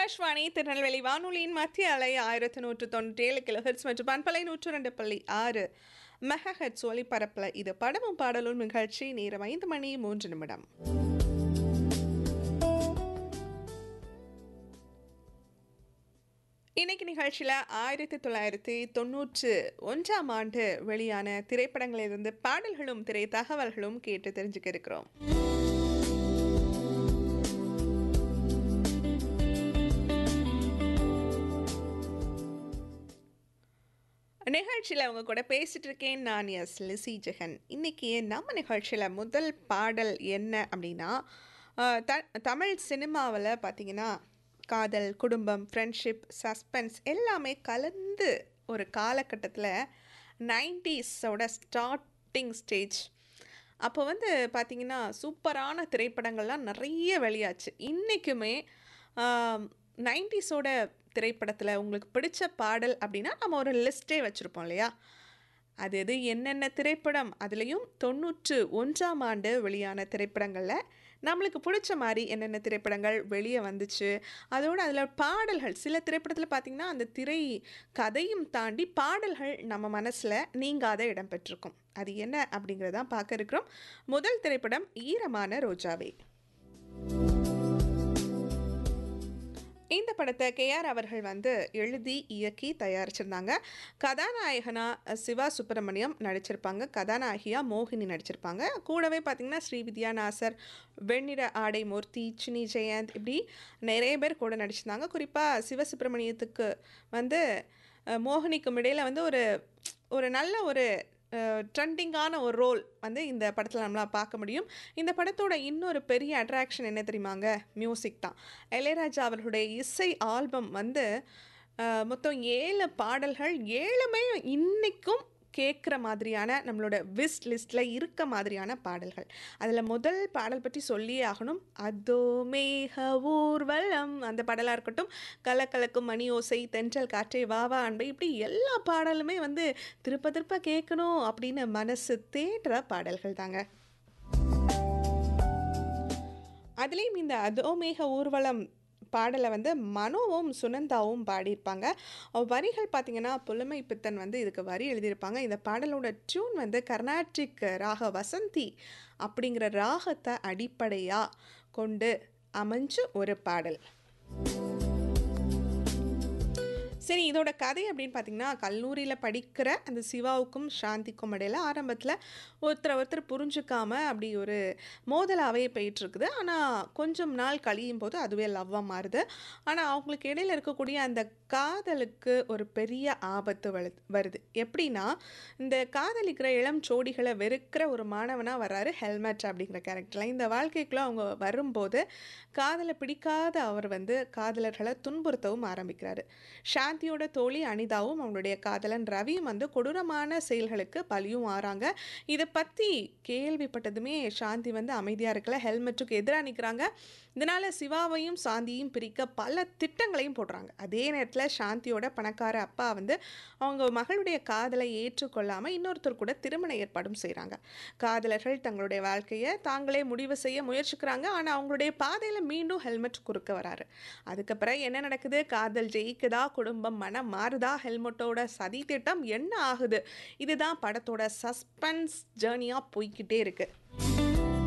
ஆகாஷ்வாணி திருநெல்வேலி வானொலியின் மத்திய அலை ஆயிரத்தி நூற்று தொண்ணூற்றி ஏழு கிலோ ஹெட்ஸ் மற்றும் பண்பலை நூற்று ரெண்டு புள்ளி ஆறு மெகா ஹெட்ஸ் ஒலிபரப்பில் இது படமும் பாடலும் நிகழ்ச்சி நேரம் ஐந்து மணி மூன்று நிமிடம் இன்னைக்கு நிகழ்ச்சியில் ஆயிரத்தி தொள்ளாயிரத்தி தொண்ணூற்று ஒன்றாம் ஆண்டு வெளியான திரைப்படங்களிலிருந்து பாடல்களும் திரை தகவல்களும் கேட்டு தெரிஞ்சுக்க இருக்கிறோம் நிகழ்ச்சியில் அவங்க கூட பேசிட்டு இருக்கேன் நான் எஸ் லிசி ஜெகன் இன்னைக்கு நம்ம நிகழ்ச்சியில் முதல் பாடல் என்ன அப்படின்னா அஹ், த தமிழ் சினிமாவில் பார்த்தீங்கன்னா காதல் குடும்பம் ஃப்ரெண்ட்ஷிப் சஸ்பென்ஸ் எல்லாமே கலந்து ஒரு காலகட்டத்தில் நைன்டிஸோட ஸ்டார்டிங் ஸ்டேஜ் அப்போ வந்து பார்த்தீங்கன்னா சூப்பரான திரைப்படங்கள்லாம் நிறைய வெளியாச்சு இன்றைக்குமே நைன்டிஸோட திரைப்படத்தில் உங்களுக்கு பிடிச்ச பாடல் அப்படின்னா நம்ம ஒரு லிஸ்ட்டே வச்சுருப்போம் இல்லையா அது எது என்னென்ன திரைப்படம் அதுலேயும் தொண்ணூற்று ஒன்றாம் ஆண்டு வெளியான திரைப்படங்களில் நம்மளுக்கு பிடிச்ச மாதிரி என்னென்ன திரைப்படங்கள் வெளியே வந்துச்சு அதோடு அதில் பாடல்கள் சில திரைப்படத்தில் பார்த்திங்கன்னா அந்த திரை கதையும் தாண்டி பாடல்கள் நம்ம மனசில் நீங்காத இடம் பெற்றிருக்கும் அது என்ன அப்படிங்கிறதான் பார்க்க இருக்கிறோம் முதல் திரைப்படம் ஈரமான ரோஜாவே இந்த படத்தை கேஆர் அவர்கள் வந்து எழுதி இயக்கி தயாரிச்சிருந்தாங்க கதாநாயகனா சிவா சுப்பிரமணியம் நடிச்சிருப்பாங்க கதாநாயகியா மோகினி நடிச்சிருப்பாங்க கூடவே பார்த்திங்கன்னா ஸ்ரீவித்யா நாசர் வெண்ணிற ஆடை மூர்த்தி சினி ஜெயந்த் இப்படி நிறைய பேர் கூட நடிச்சிருந்தாங்க குறிப்பாக சிவசுப்பிரமணியத்துக்கு வந்து அஹ், மோகினிக்கும் இடையில் வந்து ஒரு ஒரு நல்ல ஒரு ட்ரெண்டிங்கான ஒரு ரோல் வந்து இந்த படத்தில் நம்மளால் பார்க்க முடியும் இந்த படத்தோட இன்னொரு பெரிய அட்ராக்ஷன் என்ன தெரியுமாங்க மியூசிக் தான் இளையராஜா அவர்களுடைய இசை ஆல்பம் வந்து அஹ், மொத்தம் ஏழு பாடல்கள் ஏழுமே இன்னைக்கும் கேட்குற மாதிரியான நம்மளோட விஸ் லிஸ்ட்டில் இருக்க மாதிரியான பாடல்கள் அதில் முதல் பாடல் பற்றி சொல்லியே ஆகணும் அதோ மேக ஊர்வலம் அந்த பாடலாக இருக்கட்டும் கலக்கலக்கும் மணி ஓசை தென்றல் காற்றே வாவா அன்பை இப்படி எல்லா பாடலுமே வந்து திருப்ப திருப்ப கேட்கணும் அப்படின்னு மனசு தேடுற பாடல்கள் தாங்க அதுலேயும் இந்த அதோமேக ஊர்வலம் பாடலை வந்து மனோவும் சுனந்தாவும் பாடியிருப்பாங்க அவ் வரிகள் பார்த்தீங்கன்னா புலமை பித்தன் வந்து இதுக்கு வரி எழுதியிருப்பாங்க இந்த பாடலோட டியூன் வந்து கர்நாடிக் ராக வசந்தி அப்படிங்கிற ராகத்தை அடிப்படையாக கொண்டு அமைஞ்சு ஒரு பாடல் சரி இதோட கதை அப்படின்னு பார்த்தீங்கன்னா கல்லூரியில் படிக்கிற அந்த சிவாவுக்கும் சாந்திக்கும் இடையில ஆரம்பத்தில் ஒருத்தர் ஒருத்தர் புரிஞ்சுக்காம அப்படி ஒரு மோதலாகவே போயிட்டுருக்குது ஆனால் கொஞ்சம் நாள் கழியும் போது அதுவே லவ்வாக மாறுது ஆனால் அவங்களுக்கு இடையில இருக்கக்கூடிய அந்த காதலுக்கு ஒரு பெரிய ஆபத்து வலு வருது எப்படின்னா இந்த காதலிக்கிற இளம் ஜோடிகளை வெறுக்கிற ஒரு மாணவனாக வர்றாரு ஹெல்மெட் அப்படிங்கிற கேரக்டரில் இந்த வாழ்க்கைக்குள்ளே அவங்க வரும்போது காதலை பிடிக்காத அவர் வந்து காதலர்களை துன்புறுத்தவும் ஆரம்பிக்கிறாரு சாந்தியோட தோழி அனிதாவும் அவங்களுடைய காதலன் ரவியும் வந்து கொடூரமான செயல்களுக்கு பலியும் ஆறாங்க இதை பற்றி கேள்விப்பட்டதுமே சாந்தி வந்து அமைதியாக இருக்கல ஹெல்மெட்டுக்கு எதிராக நிற்கிறாங்க இதனால் சிவாவையும் சாந்தியும் பிரிக்க பல திட்டங்களையும் போடுறாங்க அதே நேரத்தில் சாந்தியோட பணக்கார அப்பா வந்து அவங்க மகளுடைய காதலை ஏற்றுக்கொள்ளாமல் இன்னொருத்தர் கூட திருமண ஏற்பாடும் செய்கிறாங்க காதலர்கள் தங்களுடைய வாழ்க்கையை தாங்களே முடிவு செய்ய முயற்சிக்கிறாங்க ஆனால் அவங்களுடைய பாதையில் மீண்டும் ஹெல்மெட் குறுக்க வராரு அதுக்கப்புறம் என்ன நடக்குது காதல் ஜெயிக்குதா குடும்பம் மனம் மாறுதா ஹெல்மெட்டோட சதி திட்டம் என்ன ஆகுது இதுதான் படத்தோட சஸ்பென்ஸ் ஜேர்னியாக போய்க்கிட்டே இருக்குது